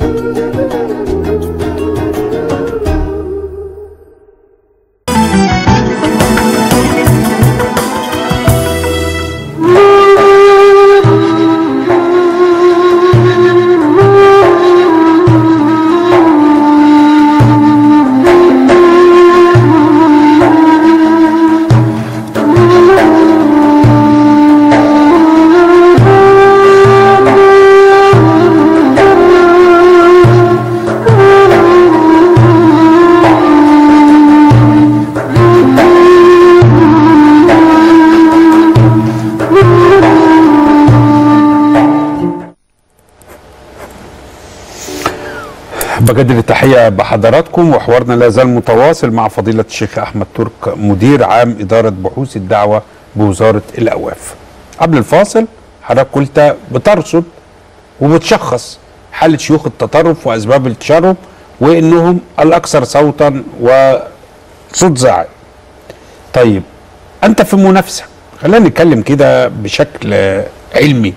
بجدد التحية بحضراتكم وحوارنا لا زال متواصل مع فضيلة الشيخ أحمد ترك مدير عام إدارة بحوث الدعوة بوزارة الأوقاف قبل الفاصل حضرتك قلت بترصد وبتشخص حالة شيوخ التطرف وأسباب التشرب وإنهم الأكثر صوتا وصوت زاعي طيب أنت في منافسة خلينا نتكلم كده بشكل علمي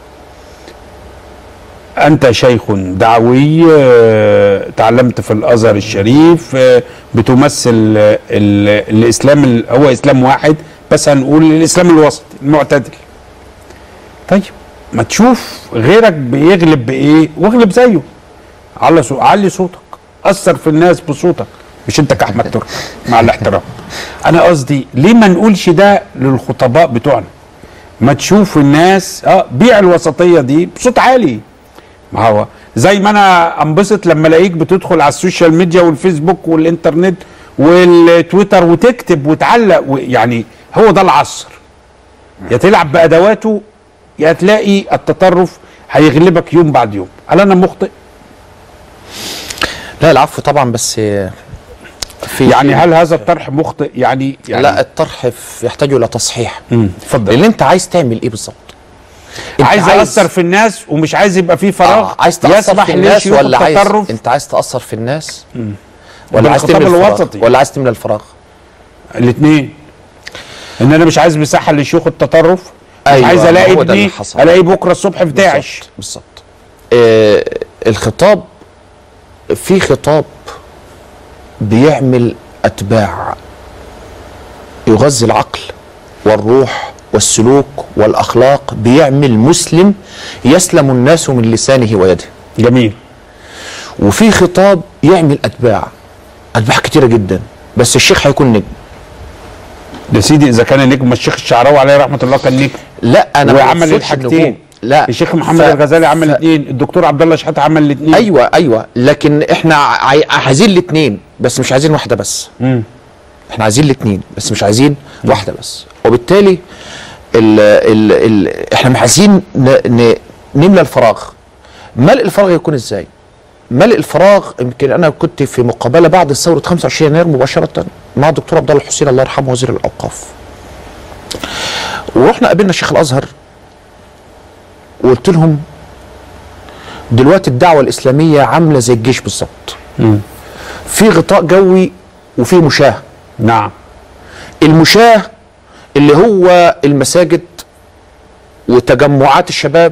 أنت شيخ دعوي آه، تعلمت في الأزهر الشريف آه، بتمثل آه، ال- الإسلام ال- هو إسلام واحد بس هنقول الإسلام الوسطي المعتدل طيب ما تشوف غيرك بيغلب بإيه واغلب زيه على صو... علي صوتك أثر في الناس بصوتك مش أنت كأحمد ترك مع الاحترام أنا قصدي ليه ما نقولش ده للخطباء بتوعنا ما تشوف الناس اه بيع الوسطيه دي بصوت عالي ما هو زي ما انا انبسط لما الاقيك بتدخل على السوشيال ميديا والفيسبوك والانترنت والتويتر وتكتب وتعلق و- يعني هو ده العصر يا تلعب بادواته يا تلاقي التطرف هيغلبك يوم بعد يوم هل انا مخطئ لا العفو طبعا بس في يعني هل هذا الطرح مخطئ يعني, يعني لا الطرح ف- يحتاج الى تصحيح مم، اتفضل لان انت عايز تعمل ايه بالظبط أنت عايز اثر في الناس ومش عايز يبقى فيه فراغ آه عايز تاثر يسمح في الناس لشيوخ ولا عايز التطرف انت عايز تاثر في الناس ولا عايز بالخطاب تملى الفراغ الوسطي. ولا عايز تملى الفراغ الاثنين ان انا مش عايز مساحه لشيوخ التطرف مش أيوة، عايز الاقي هو ده اللي ابني حصل. الاقي بكره الصبح في داعش بالظبط بالظبط آه الخطاب في خطاب بيعمل اتباع يغذي العقل والروح والسلوك والاخلاق بيعمل مسلم يسلم الناس من لسانه ويده جميل وفي خطاب يعمل اتباع اتباع كتيره جدا بس الشيخ هيكون نجم يا سيدي اذا كان النجم الشيخ الشعراوي عليه رحمه الله كان نجم لا انا ما وعمل بقصدش الحاجتين النجوم. لا الشيخ محمد ف- الغزالي عمل ف- الاثنين الدكتور عبد الله شحاته عمل الاثنين ايوه ايوه لكن احنا عاي- عايزين الاثنين بس مش عايزين واحده بس مم. احنا عايزين الاثنين بس مش عايزين واحده بس وبالتالي ال ال ال احنا مش عايزين ن ن نملى الفراغ ملء الفراغ يكون ازاي ملء الفراغ يمكن انا كنت في مقابله بعد ثوره 25 يناير مباشره مع الدكتور عبد الله الحسين الله يرحمه وزير الاوقاف ورحنا قابلنا شيخ الازهر وقلت لهم دلوقتي الدعوه الاسلاميه عامله زي الجيش بالظبط مم. في غطاء جوي وفي مشاه نعم المشاه اللي هو المساجد وتجمعات الشباب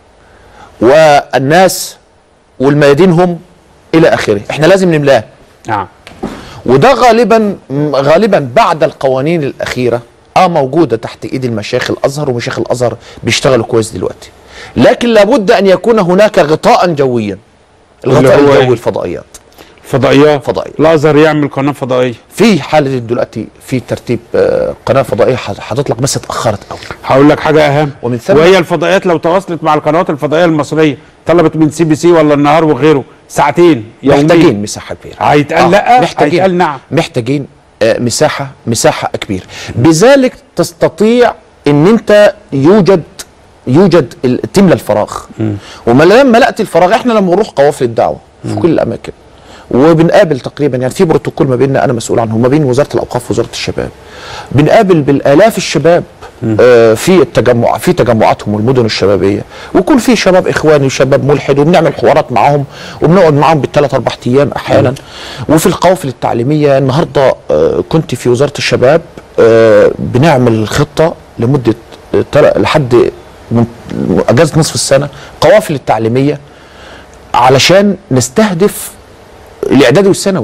والناس والميادين هم الى اخره احنا لازم نملاه نعم وده غالبا غالبا بعد القوانين الاخيره اه موجوده تحت ايد المشايخ الازهر ومشايخ الازهر بيشتغلوا كويس دلوقتي لكن لابد ان يكون هناك غطاء جويا الغطاء اللي هو الجوي إيه؟ الفضائيات فضائيات فضائية. الازهر يعمل قناه فضائيه في حاله دلوقتي في ترتيب آه، قناه فضائيه حط- حاطط لك بس اتاخرت قوي هقول لك حاجه اهم ومن ثم- وهي الفضائيات لو تواصلت مع القنوات الفضائيه المصريه طلبت من سي بي سي ولا النهار وغيره ساعتين يوميا محتاجين مساحه كبيره هيتقال لا محتاجين هيتقال نعم محتاجين آه، مساحه مساحه كبيره بذلك تستطيع ان انت يوجد يوجد ال- تملى الفراغ وما لما ملأت الفراغ احنا لما نروح قوافل الدعوه في كل الاماكن وبنقابل تقريبا يعني في بروتوكول ما بيننا انا مسؤول عنه ما بين وزاره الاوقاف ووزاره الشباب بنقابل بالالاف الشباب آه في التجمع في تجمعاتهم والمدن الشبابيه ويكون في شباب اخواني وشباب ملحد وبنعمل حوارات معاهم وبنقعد معاهم بالثلاث اربع ايام احيانا وفي القوافل التعليميه النهارده آه كنت في وزاره الشباب آه بنعمل خطه لمده آه، تل- لحد من اجازه نصف السنه قوافل التعليميه علشان نستهدف الاعدادي والثانوي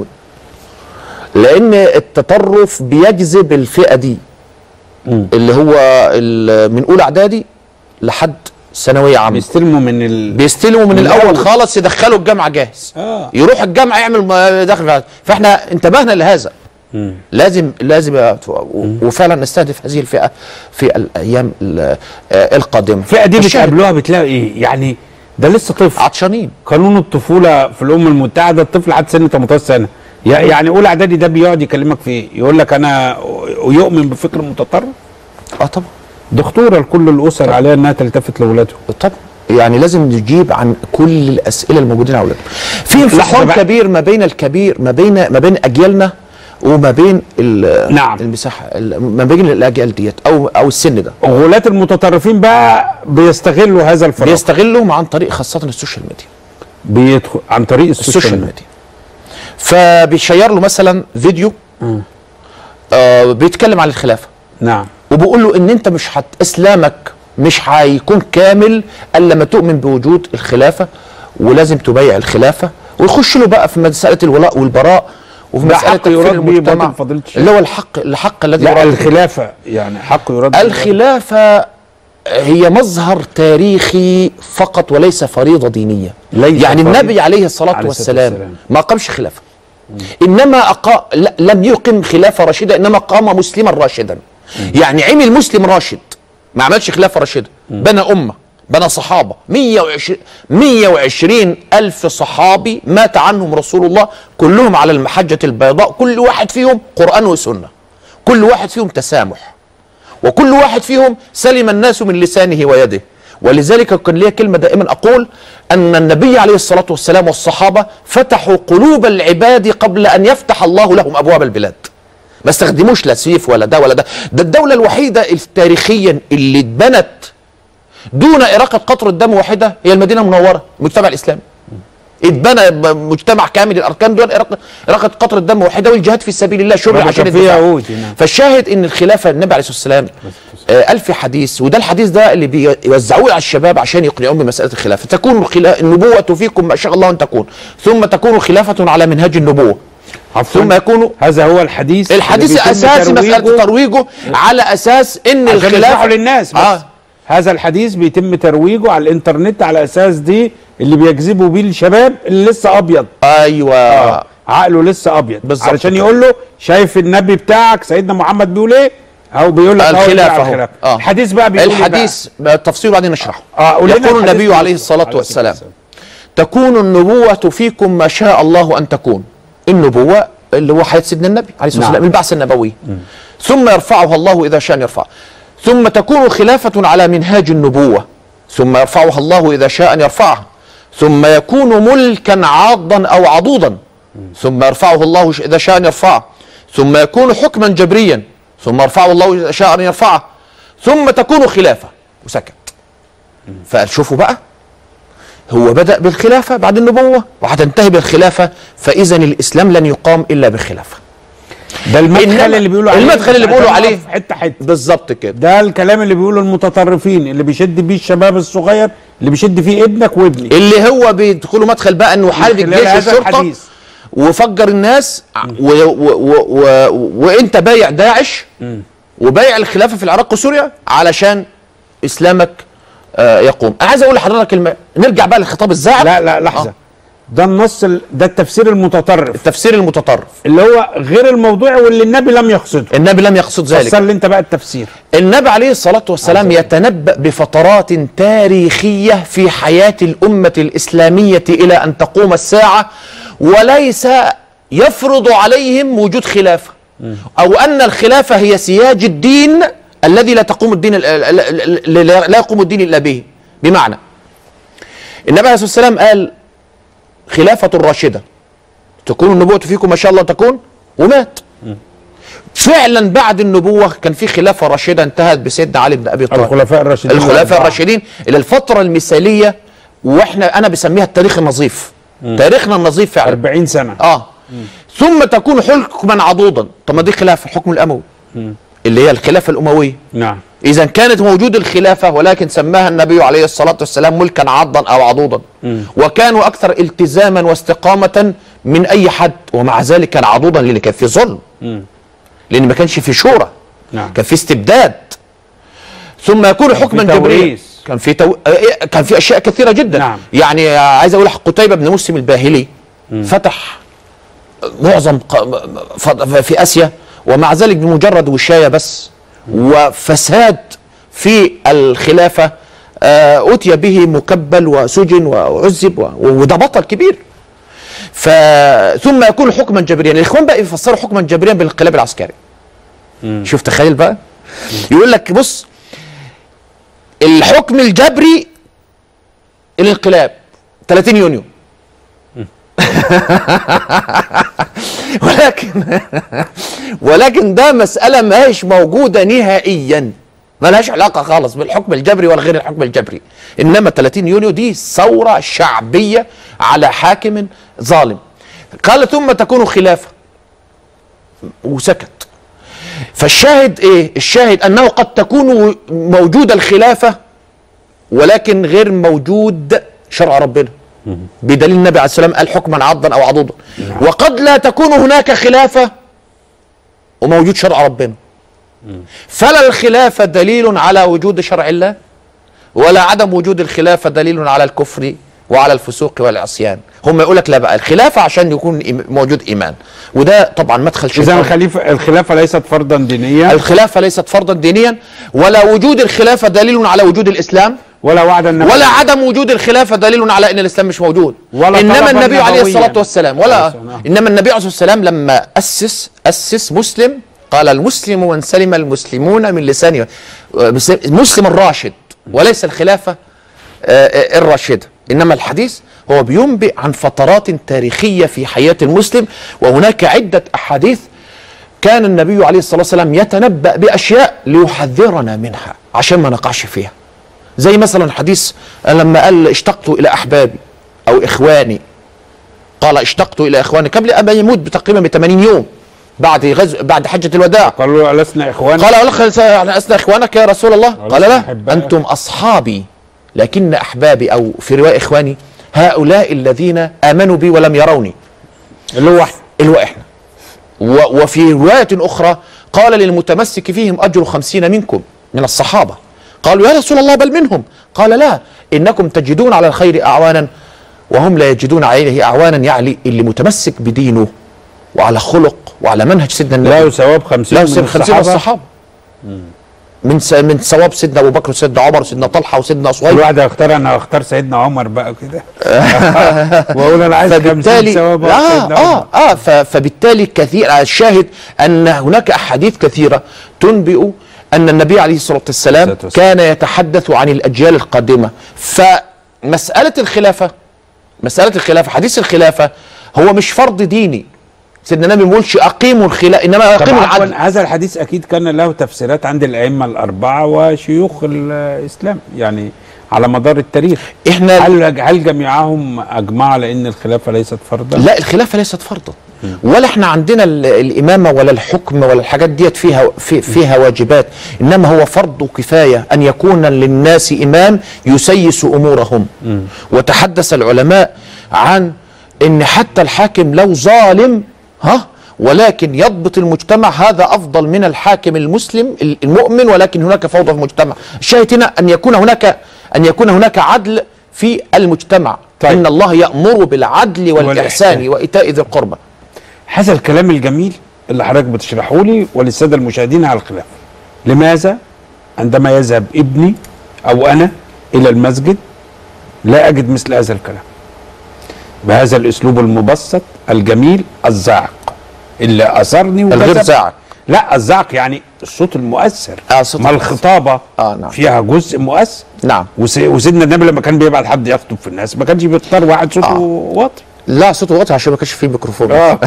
لان التطرف بيجذب الفئه دي اللي هو ال- من اولى اعدادي لحد ثانويه عامه بيستلموا من ال... بيستلموا من, من الاول الأول. خالص يدخلوا الجامعه جاهز آه. يروح الجامعه يعمل م- داخل في- فاحنا انتبهنا لهذا لازم لازم و- وفعلا نستهدف هذه الفئه في الايام ال- آه، القادمه الفئه دي الشاهد، بتقابلوها بتلاقي ايه يعني ده لسه طفل عطشانين قانون الطفوله في الامم المتحده الطفل لحد سن 18 سنه يع- يعني اولى اعدادي ده بيقعد يكلمك في ايه يقول لك انا يؤمن بفكر متطرف اه طبعا دكتوره لكل الاسر عليها انها تلتفت لاولادهم طبعا يعني لازم نجيب عن كل الاسئله الموجودين حولنا في لحظة انفصال بقى. كبير ما بين الكبير ما بين ما بين اجيالنا وما بين ال- نعم. المساحه ال- ما بين الاجيال ديت او او السن ده غلاة المتطرفين بقى بيستغلوا هذا الفراغ بيستغلهم عن طريق خاصه السوشيال ميديا بيدخل عن طريق السوشيال, السوشيال ميديا ميديا فبيشير له مثلا فيديو آه بيتكلم عن الخلافه نعم وبيقول له ان انت مش هت اسلامك مش هيكون كامل الا لما تؤمن بوجود الخلافه ولازم تبايع الخلافه ويخش له بقى في مساله الولاء والبراء وفي ده مساله حق تكفير يراد به المجتمع باطل فضيلة الشيخ. اللي هو الحق الحق الذي لا يراد به. الخلافه يعني حق يراد به. الخلافه هي مظهر تاريخي فقط وليس فريضه دينيه ليس يعني فريضة. النبي عليه الصلاه عليه الصلاة والسلام والسلام. ما قامش خلافه انما أقا... لا- لم يقم خلافه راشده انما قام مسلما راشدا يعني عمل مسلم راشد ما عملش خلافه راشده بنى امه بنى صحابه 120 120 الف صحابي مات عنهم رسول الله كلهم على المحجه البيضاء كل واحد فيهم قران وسنه كل واحد فيهم تسامح وكل واحد فيهم سلم الناس من لسانه ويده ولذلك كان لي كلمة دائما أقول أن النبي عليه الصلاة والسلام والصحابة فتحوا قلوب العباد قبل أن يفتح الله لهم أبواب البلاد ما استخدموش لا سيف ولا ده ولا ده ده الدولة الوحيدة تاريخيا اللي اتبنت دون إراقة قطرة دم واحدة هي المدينة المنورة المجتمع الإسلامي اتبنى ب- مجتمع كامل الاركان دون اراقه اراقه قطره دم واحده والجهاد في سبيل الله شرع ولا عشان كان في الدفاع يهود هنا. فالشاهد ان الخلافه النبي عليه الصلاه والسلام آه، ألف حديث وده الحديث ده اللي بيوزعوه على الشباب عشان يقنعوهم بمساله الخلافه تكون الخلا- النبوه فيكم ما شاء الله ان تكون ثم تكون خلافه على منهاج النبوه عفواً. ثم يكون هذا هو الحديث الحديث اللي بيتم اساسي مساله ترويجه ترويجه على اساس ان عشان الخلافه يشرحوا للناس بس آه. هذا الحديث بيتم ترويجه على الانترنت على اساس دي اللي بيجذبوا بيه الشباب اللي لسه ابيض ايوه آه. عقله لسه ابيض بالظبط علشان كده. يقول له شايف النبي بتاعك سيدنا محمد بيقول ايه او بيقول لك أهو الخلافه ارجع اهو الخلافة. آه. الحديث بقى بيقول إيه بقى؟ الحديث بقى تفصيله بعدين نشرحه آه، قول لنا يقول الحديث النبي بيقول- عليه الصلاه عليه والسلام الصلاة تكون النبوة فيكم ما شاء الله أن تكون النبوة اللي هو حياة سيدنا النبي عليه الصلاة نعم. والسلام البعث النبوي ثم يرفعها الله إذا شاء أن يرفع ثم تكون خلافة على منهاج النبوة ثم يرفعها الله إذا شاء أن يرفعها ثم يكون ملكا عاضا أو عضوضا ثم يرفعه الله ش- إذا شاء أن يرفعه ثم يكون حكما جبريا ثم يرفعه الله إذا شاء أن يرفعه ثم تكون خلافة وسكت فقال شوفوا بقى هو بدأ بالخلافة بعد النبوة وهتنتهي بالخلافة فإذا الإسلام لن يقام إلا بالخلافة ده المدخل إنما- اللي بيقولوا عليه المدخل اللي بيقولوا عشان عليه. نقف حته حته بالظبط كده ده الكلام اللي بيقوله المتطرفين اللي بيشد بيه الشباب الصغير اللي بيشد فيه ابنك وابني اللي هو بيدخلوا مدخل بقى انه حارب من خلال الجيش هذا والشرطه الحديث. وفجر الناس و و و و وانت بايع داعش وبايع الخلافه في العراق وسوريا علشان اسلامك آه يقوم انا عايز اقول لحضرتك الم... نرجع بقى للخطاب الزاعم لا لا لحظه آه. ده النص ال... ده التفسير المتطرف التفسير المتطرف اللي هو غير الموضوعي واللي النبي لم يقصده النبي لم يقصد ذلك فسر لي انت بقى التفسير النبي عليه الصلاة والسلام يتنبأ بفترات تاريخية في حياة الأمة الإسلامية إلى أن تقوم الساعة وليس يفرض عليهم وجود خلافة أو أن الخلافة هي سياج الدين الذي لا تقوم الدين لا يقوم الدين إلا به بمعنى النبي عليه الصلاة والسلام قال خلافة راشدة تكون النبوة فيكم ما شاء الله تكون ومات فعلا بعد النبوة كان في خلافة راشدة انتهت بسيدنا علي بن أبي طالب الخلفاء الراشدين الخلفاء الأربعة. الراشدين الى الفتره المثاليه واحنا انا بسميها التاريخ النظيف تاريخنا النظيف فعلا 40 سنه اه ثم تكون حكما عضوضا طب ما دي خلافه الحكم الاموي اللي هي الخلافه الامويه نعم اذا كانت موجود الخلافه ولكن سماها النبي عليه الصلاه والسلام ملكا عضا او عضوضا وكانوا اكثر التزاما واستقامه من اي حد ومع ذلك كان عضوضا لان كان في ظلم لان ما كانش في شورى نعم. كان في استبداد ثم يكون حكما في جبريا توريث. كان في تو... آه، كان في اشياء كثيره جدا نعم. يعني آه، عايز اقول لك قتيبه بن مسلم الباهلي فتح معظم ق- ف- في اسيا ومع ذلك بمجرد وشايه بس وفساد في الخلافه آه، اتي به مكبل وسجن وعذب و- وده بطل كبير ف ثم يكون حكما جبريا الاخوان بقى يفسروا حكما جبريا بالانقلاب العسكري شوف تخيل بقى يقول لك بص الحكم الجبري الانقلاب 30 يونيو ولكن ولكن ده مسألة ما هيش موجودة نهائيا ما لهاش علاقة خالص بالحكم الجبري ولا غير الحكم الجبري إنما 30 يونيو دي ثورة شعبية على حاكم ظالم قال ثم تكون خلافة وسكت فالشاهد ايه الشاهد انه قد تكون موجودة الخلافة ولكن غير موجود شرع ربنا بدليل النبي عليه السلام قال حكما عضا او عضوضا وقد لا تكون هناك خلافة وموجود شرع ربنا فلا الخلافة دليل على وجود شرع الله ولا عدم وجود الخلافة دليل على الكفر وعلى الفسوق والعصيان هم يقول لك لا بقى الخلافة عشان يكون إيم- موجود إيمان وده طبعا مدخل اذا شيطاني الخليفه الخلافه ليست فرضا دينيا الخلافة ليست فرضا دينيا ولا وجود الخلافة دليل على وجود الإسلام ولا وعد النبي ولا عدم وجود الخلافة دليل على ان الاسلام مش موجود ولا انما طلبا النبي عليه نبويا. الصلاة والسلام ولا عليه السلام. انما النبي عليه الصلاة والسلام لما اسس اسس مسلم قال المسلم من سلم المسلمون من لسانه مسلم الراشد وليس الخلافة آه، آه، الراشدة انما الحديث هو بينبئ عن فترات تاريخية في حياة المسلم وهناك عدة احاديث كان النبي عليه الصلاة والسلام يتنبأ بأشياء ليحذرنا منها عشان ما نقعش فيها زي مثلا حديث لما قال اشتقت الى احبابي او اخواني قال اشتقت الى اخواني قبل ان يموت تقريبا ب 80 يوم بعد غزو بعد حجه الوداع قالوا لسنا اخوان قال ألخ لسنا اخوانك يا رسول الله قال لا أحبائك. انتم اصحابي لكن احبابي او في روايه اخواني هؤلاء الذين امنوا بي ولم يروني اللي هو احنا اللي هو احنا و- وفي رواية أخرى قال للمتمسك فيهم أجر خمسين منكم من الصحابة قالوا يا رسول الله بل منهم قال لا إنكم تجدون على الخير أعوانا وهم لا يجدون عليه أعوانا يعني اللي متمسك بدينه وعلى خلق وعلى منهج سيدنا النبي لا يثواب 50 لا من يصير خمسين الصحابة. الصحابة من س... من ثواب سيدنا أبو بكر وسيدنا عمر وسيدنا طلحة وسيدنا كل صهيب واحد هيختار انا هختار سيدنا عمر بقى كده واقول انا عايز 50 فبالتالي ثواب آه سيدنا آه عمر. آه ف- فبالتالي كثير الشاهد أن هناك أحاديث كثيرة تنبئ أن النبي عليه الصلاة والسلام الصلاة والسلام. كان يتحدث عن الأجيال القادمة فمسألة الخلافة مسألة الخلافة حديث الخلافة هو مش فرض ديني سيدنا النبي ما بيقولش أقيموا الخلافة إنما طب أقيموا عفواً، العدل هذا الحديث اكيد كان له تفسيرات عند الائمه الاربعه وشيوخ الاسلام يعني على مدار التاريخ إحنا هل هل جميعهم اجمعوا على ان الخلافه ليست فرضا؟ لا الخلافه ليست فرضا ولا احنا عندنا ال- الامامه ولا الحكم ولا الحاجات ديت فيها في فيها واجبات انما هو فرض كفايه ان يكون للناس امام يسيس امورهم وتحدث العلماء عن ان حتى الحاكم لو ظالم ها ولكن يضبط المجتمع هذا افضل من الحاكم المسلم المؤمن ولكن هناك فوضى في المجتمع الشاهد هنا ان يكون هناك ان يكون هناك عدل في المجتمع طيب. ان الله يامر بالعدل والاحسان والإحسان. وايتاء ذي القربى هذا الكلام الجميل اللي حضرتك بتشرحه لي وللساده المشاهدين على الخلافه لماذا عندما يذهب ابني او انا الى المسجد لا اجد مثل هذا الكلام بهذا الاسلوب المبسط الجميل الزاعق اللي اثرني الغير وجذب- زاعق. لا الزعق يعني الصوت المؤثر آه، الصوت ما المؤثر. الخطابه آه، نعم. فيها جزء مؤثر نعم وس- وسيدنا النبي لما كان بيبعت حد يخطب في الناس ما كانش بيختار واحد صوته آه. واطي لا صوته واطي عشان ما كانش فيه ميكروفون اه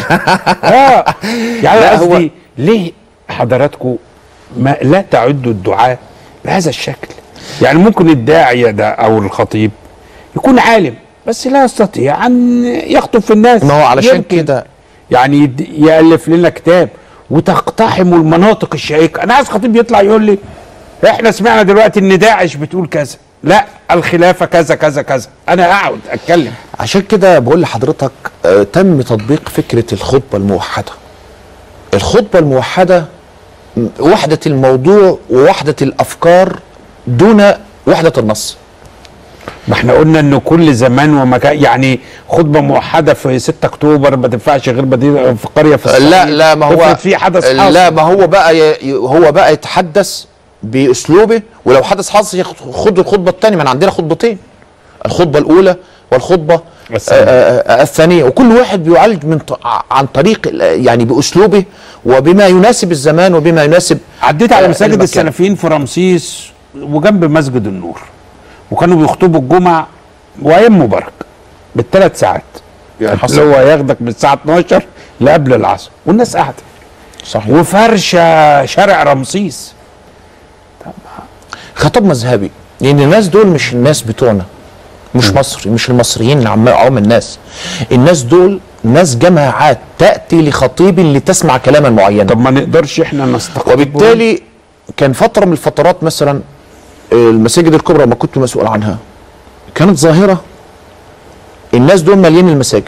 اه يعني لا، هو- قصدي ليه حضراتكم ما لا تعدوا الدعاء بهذا الشكل يعني ممكن الداعية ده او الخطيب يكون عالم بس لا يستطيع ان يخطب في الناس ما هو علشان يمكن كده يعني يد- يالف لنا كتاب وتقتحموا المناطق الشائكه انا عايز خطيب يطلع يقول لي احنا سمعنا دلوقتي ان داعش بتقول كذا لا الخلافه كذا كذا كذا انا اقعد اتكلم عشان كده بقول لحضرتك آه، تم تطبيق فكره الخطبه الموحده الخطبه الموحده م- وحده الموضوع ووحده الافكار دون وحده النص ما احنا قلنا ان كل زمان ومكان يعني خطبه موحده في 6 اكتوبر ما تنفعش غير بديل في قريه في لا الصعيد. لا ما هو افرض في حدث حاصل لا ما هو بقى ي- ي- هو بقى يتحدث باسلوبه ولو حدث حاصل ياخد- خد الخطبه الثانيه ما أنا عندنا خطبتين الخطبه الاولى والخطبه الثانية. آه، آه، آه، الثانيه وكل واحد بيعالج من ط- عن طريق ال- يعني باسلوبه وبما يناسب الزمان وبما يناسب عديت على آه، مساجد المكان. السلفيين في رمسيس وجنب مسجد النور وكانوا بيخطبوا الجمعه وايام مبارك بالثلاث ساعات يعني حصل. اللي هو ياخدك من الساعه 12 لقبل العصر والناس قاعده صحيح وفرشه شارع رمسيس خطاب مذهبي لان الناس دول مش الناس بتوعنا مش مصري مش المصريين اللي عم عم الناس الناس دول ناس جماعات تاتي لخطيب لتسمع كلاما معينا طب ما نقدرش احنا نستقبل وبالتالي كان فتره من الفترات مثلا المساجد الكبرى ما كنت مسؤول عنها كانت ظاهره الناس دول مالين المساجد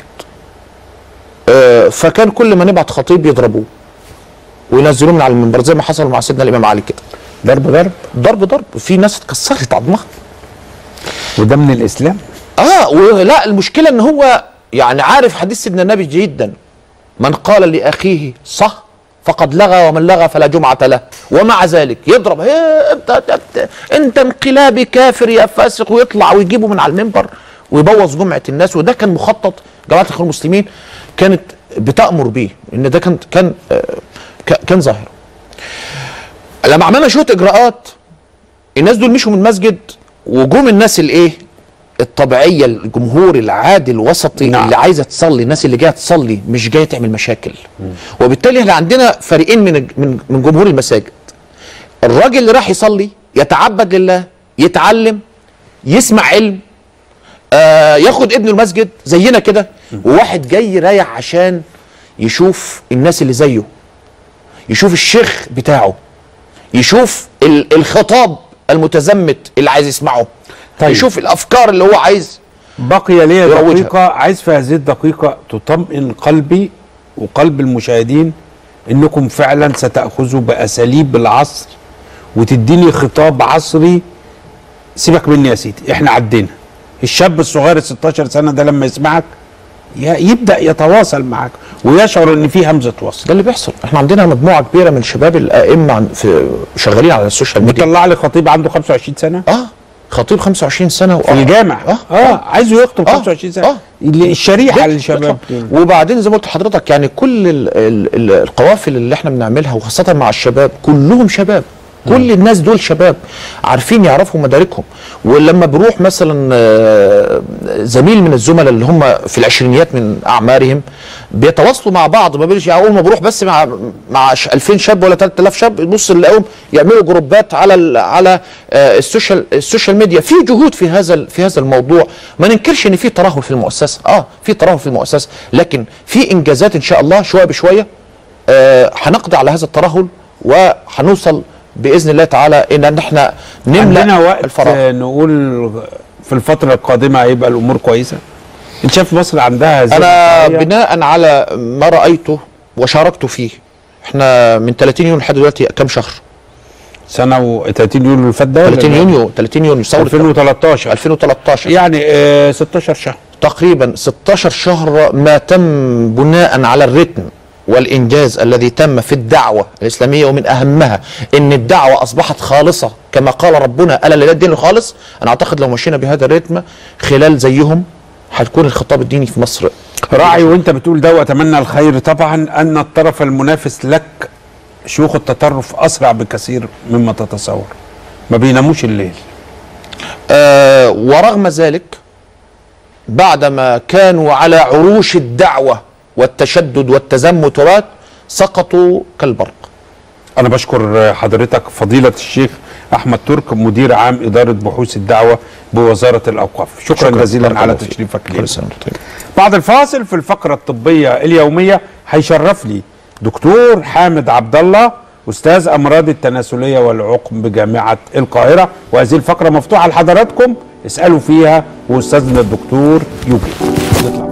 آه، فكان كل ما نبعت خطيب يضربوه وينزلوه من على المنبر زي ما حصل مع سيدنا الامام علي كده ضرب ضرب ضرب ضرب في ناس اتكسرت عظمها وده من الاسلام اه ولا المشكله ان هو يعني عارف حديث سيدنا النبي جدا من قال لاخيه صح فقد لغى ومن لغى فلا جمعه له ومع ذلك يضرب هي انت انت, انت انقلابي كافر يا فاسق ويطلع ويجيبه من على المنبر ويبوظ جمعه الناس وده كان مخطط جماعه الاخوان المسلمين كانت بتامر بيه ان ده كان كان آه، ك- كان ظاهر لما عملنا شويه اجراءات الناس دول مشوا من المسجد وجوم الناس الايه الطبيعيه الجمهور العادي الوسطي نعم. نعم. اللي عايزه تصلي الناس اللي جايه تصلي مش جايه تعمل مشاكل وبالتالي احنا عندنا فريقين من الج- من من جمهور المساجد الراجل اللي راح يصلي يتعبد لله يتعلم يسمع علم آه ياخد ابنه المسجد زينا كده وواحد جاي رايح عشان يشوف الناس اللي زيه يشوف الشيخ بتاعه يشوف ال- الخطاب المتزمت اللي عايز يسمعه طيب. طيب. يشوف الافكار اللي هو عايز بقي لي يروجها. دقيقة عايز في هذه الدقيقة تطمئن قلبي وقلب المشاهدين انكم فعلا ستأخذوا بأساليب العصر وتديني خطاب عصري سيبك مني يا سيدي احنا عدينا الشاب الصغير ال 16 سنة ده لما يسمعك ي- يبدأ يتواصل معك ويشعر ان في همزة وصل ده اللي بيحصل احنا عندنا مجموعه كبيره من شباب الائمه عن- في شغالين على السوشيال ميديا بيطلع لي خطيب عنده 25 سنة اه خطيب 25 سنه في الجامع اه اه عايزه يخطب آه. 25 سنة آه. اللي- الشريحة بيطلع- للشباب بيطلع. وبعدين زي ما قلت لحضرتك يعني كل ال ال ال القوافل اللي احنا بنعملها وخاصه مع الشباب كلهم شباب كل الناس دول شباب عارفين يعرفوا مداركهم ولما بروح مثلا آه، زميل من الزملاء اللي هم في العشرينيات من اعمارهم بيتواصلوا مع بعض ما بيقولش اول ما بروح بس مع مع ش- 2000 شاب ولا 3000 شاب يبص نلاقيهم يعملوا جروبات على ال على آه، السوشيال السوشيال ميديا في جهود في هذا ال- في هذا الموضوع ما ننكرش ان في ترهل في المؤسسه اه في ترهل في المؤسسه لكن في انجازات ان شاء الله شويه بشويه آه، هنقضي على هذا الترهل وهنوصل باذن الله تعالى ان احنا نملا عندنا وقت الفراغ آه، نقول في الفترة القادمة هيبقى الأمور كويسة أنت شايف مصر عندها هذه انا الرفاهية؟ بناء على ما رايته وشاركت فيه احنا من 30 يونيو لحد دلوقتي كام شهر سنة و 30 يونيو اللي فات ده ولا 30 لا؟ يونيو 30 يونيو ثوره 2013 2013 يعني آه 16 شهر تقريبا 16 شهر ما تم بناء على الرتم والانجاز الذي تم في الدعوه الاسلاميه ومن اهمها ان الدعوه اصبحت خالصه كما قال ربنا الا لله الدين الخالص انا اعتقد لو مشينا بهذا الرتم خلال زيهم هتكون الخطاب الديني في مصر راعي وانت بتقول ده واتمنى الخير طبعا ان الطرف المنافس لك شيوخ التطرف اسرع بكثير مما تتصور ما بيناموش الليل آه ورغم ذلك بعدما كانوا على عروش الدعوه والتشدد والتزمت وبات سقطوا كالبرق انا بشكر حضرتك فضيله الشيخ احمد ترك مدير عام اداره بحوث الدعوه بوزاره الاوقاف شكرا, شكرا جزيلا بارك على الله فيك. تشريفك كل لي سنه وانت طيب بعد الفاصل في الفقره الطبيه اليوميه هيشرف لي دكتور حامد عبد الله استاذ امراض التناسليه والعقم بجامعه القاهره وهذه الفقره مفتوحه لحضراتكم اسالوا فيها واستاذنا الدكتور يوجد نطلع.